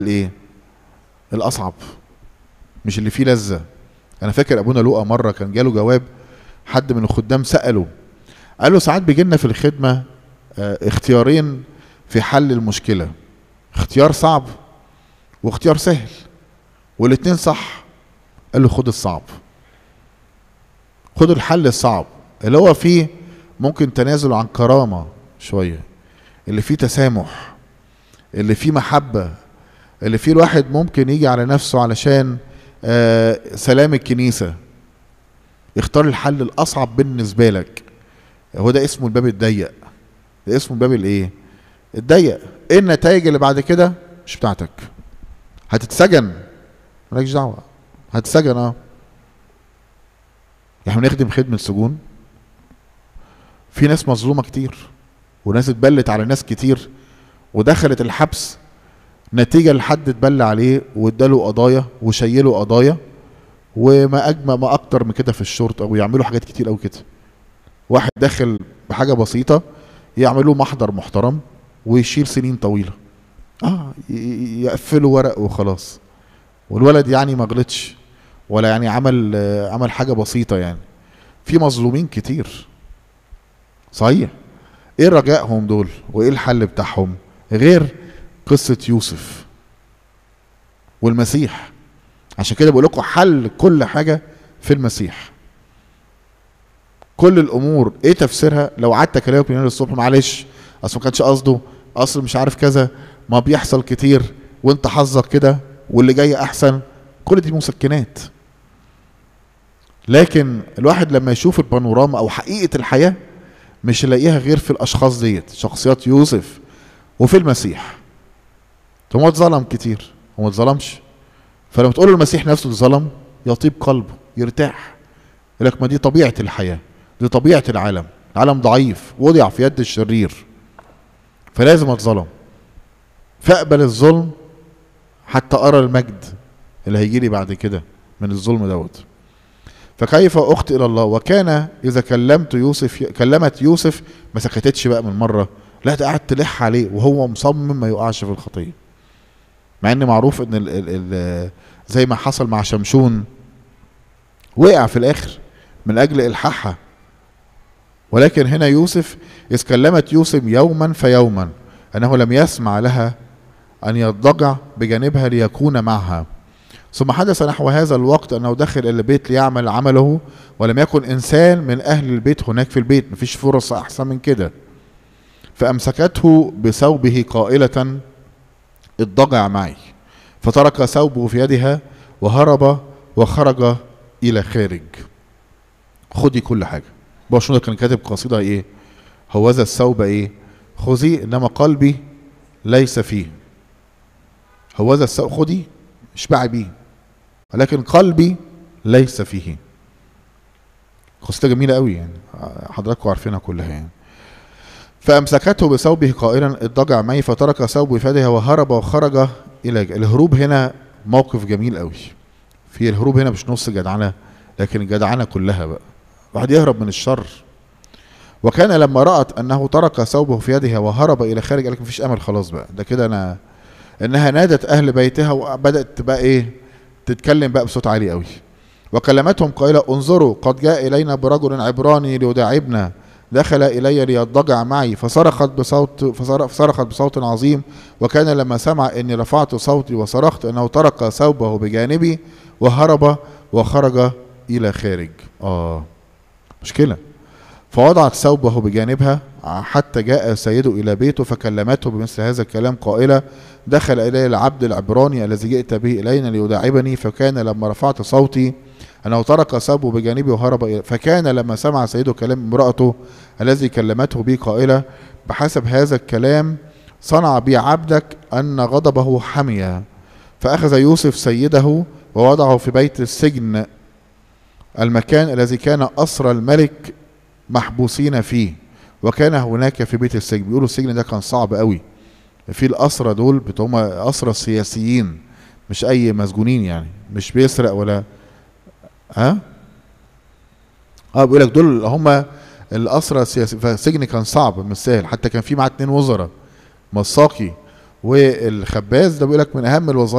الايه الاصعب مش اللي فيه لذه انا فاكر ابونا لوقا مره كان جاله جواب حد من الخدام ساله قال له ساعات بيجي لنا في الخدمه اه اختيارين في حل المشكله اختيار صعب واختيار سهل والاتنين صح قال له خد الصعب خد الحل الصعب اللي هو فيه ممكن تنازل عن كرامه شويه اللي فيه تسامح اللي فيه محبه اللي فيه الواحد ممكن يجي على نفسه علشان آه سلام الكنيسه اختار الحل الاصعب بالنسبه لك هو ده اسمه الباب الضيق ده اسمه الباب الايه الضيق ايه النتائج اللي بعد كده مش بتاعتك هتتسجن مالكش دعوه هتتسجن اه احنا بنخدم خدمه سجون في ناس مظلومه كتير وناس اتبلت على ناس كتير ودخلت الحبس نتيجة لحد اتبلى عليه واداله قضايا وشيله قضايا وما اجمل ما اكتر من كده في الشرطة ويعملوا حاجات كتير قوي كده واحد داخل بحاجة بسيطة يعملوا محضر محترم ويشيل سنين طويلة اه يقفلوا ورق وخلاص والولد يعني ما غلطش ولا يعني عمل عمل حاجة بسيطة يعني في مظلومين كتير صحيح ايه رجائهم دول وايه الحل بتاعهم غير قصة يوسف والمسيح عشان كده بقول لكم حل كل حاجة في المسيح كل الامور ايه تفسيرها لو قعدت اكلمك من هنا للصبح معلش اصل ما كانش قصده اصل مش عارف كذا ما بيحصل كتير وانت حظك كده واللي جاي احسن كل دي مسكنات لكن الواحد لما يشوف البانوراما او حقيقة الحياة مش يلاقيها غير في الاشخاص ديت شخصيات يوسف وفي المسيح طب هو اتظلم كتير هو ما اتظلمش فلما تقول له المسيح نفسه اتظلم يطيب قلبه يرتاح يقول لك ما دي طبيعه الحياه دي طبيعه العالم العالم ضعيف وضع في يد الشرير فلازم اتظلم فاقبل الظلم حتى ارى المجد اللي هيجي لي بعد كده من الظلم دوت فكيف اخطئ الى الله وكان اذا كلمت يوسف كلمت يوسف ما سكتتش بقى من مره لا ده قعدت تلح عليه وهو مصمم ما يقعش في الخطيه مع ان معروف ان ال ال ال زي ما حصل مع شمشون وقع في الاخر من اجل الحاحها ولكن هنا يوسف اذ كلمت يوسف يوما فيوما انه لم يسمع لها ان يضجع بجانبها ليكون معها ثم حدث نحو هذا الوقت انه دخل البيت ليعمل عمله ولم يكن انسان من اهل البيت هناك في البيت مفيش فرص احسن من كده فامسكته بثوبه قائله اضطجع معي فترك ثوبه في يدها وهرب وخرج الى خارج خدي كل حاجه باشون كان كاتب قصيده ايه هوذا الثوب ايه خذي انما قلبي ليس فيه هوذا الثوب خدي اشبعي بيه ولكن قلبي ليس فيه قصيده جميله قوي يعني حضراتكم عارفينها كلها يعني فامسكته بثوبه قائلا اضطجع معي فترك ثوبه في يدها وهرب وخرج الى الهروب هنا موقف جميل قوي في الهروب هنا مش نص جدعنه لكن الجدعنه كلها بقى واحد يهرب من الشر وكان لما رأت أنه ترك ثوبه في يدها وهرب إلى خارج قال لك مفيش أمل خلاص بقى ده كده أنا إنها نادت أهل بيتها وبدأت بقى إيه تتكلم بقى بصوت عالي قوي وكلمتهم قائلة انظروا قد جاء إلينا برجل عبراني ليداعبنا دخل إلي ليضجع معي فصرخت بصوت فصرخت بصوت عظيم وكان لما سمع إني رفعت صوتي وصرخت أنه ترك ثوبه بجانبي وهرب وخرج إلى خارج آه مشكلة فوضعت ثوبه بجانبها حتى جاء سيده إلى بيته فكلمته بمثل هذا الكلام قائلة دخل إلي العبد العبراني الذي جئت به إلينا ليداعبني فكان لما رفعت صوتي أنه ترك ثوبه بجانبي وهرب إلى فكان لما سمع سيده كلام امرأته الذي كلمته به قائلة بحسب هذا الكلام صنع بي عبدك أن غضبه حمي فأخذ يوسف سيده ووضعه في بيت السجن المكان الذي كان أسرى الملك محبوسين فيه وكان هناك في بيت السجن بيقولوا السجن ده كان صعب قوي في الأسرى دول بتوع أسرى السياسيين مش أي مسجونين يعني مش بيسرق ولا ها اه بيقول لك دول هم الأسرى السياسي فالسجن كان صعب مش سهل حتى كان في معاه اتنين وزراء مساقي والخباز ده بيقول لك من اهم الوظائف